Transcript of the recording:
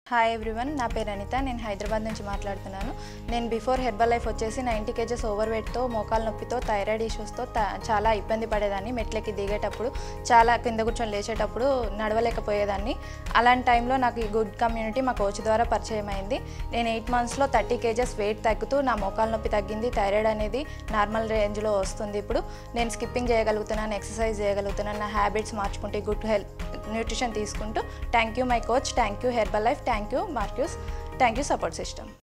hi everyone నా పేరు అనిత నేను హైదరాబాద్ నుంచి మాట్లాడుతున్నాను నేను బిఫోర్ హెర్బల్ లైఫ్ వచ్చేసి నైంటీ కేజెస్ ఓవర్ వెయిట్తో మోకాల నొప్పితో థైరాయిడ్ ఇష్యూస్తో త- చాలా ఇబ్బంది పడేదాన్ని మెట్లకి దిగేటప్పుడు చాలా కింద కూర్చొని లేచేటప్పుడు నడవలేకపోయేదాన్ని అలాంటి టైంలో నాకు ఈ గుడ్ కమ్యూనిటీ మా కోచ్ ద్వారా పరిచయం అయింది నేను ఎయిట్ మంత్స్లో థర్టీ కేజెస్ వెయిట్ తగ్గుతూ నా మోకాల నొప్పి తగ్గింది థైరాయిడ్ అనేది నార్మల్ రేంజ్లో వస్తుంది ఇప్పుడు నేను స్కిప్పింగ్ చేయగలుగుతున్నాను ఎక్సర్సైజ్ చేయగలుగుతున్నాను నా హ్యాబిట్స్ మార్చుకుంటే గుడ్ హెల్త్ న్యూట్రిషన్ తీసుకుంటూ thank you my coach thank you Herbalife thank you Marcus thank you support system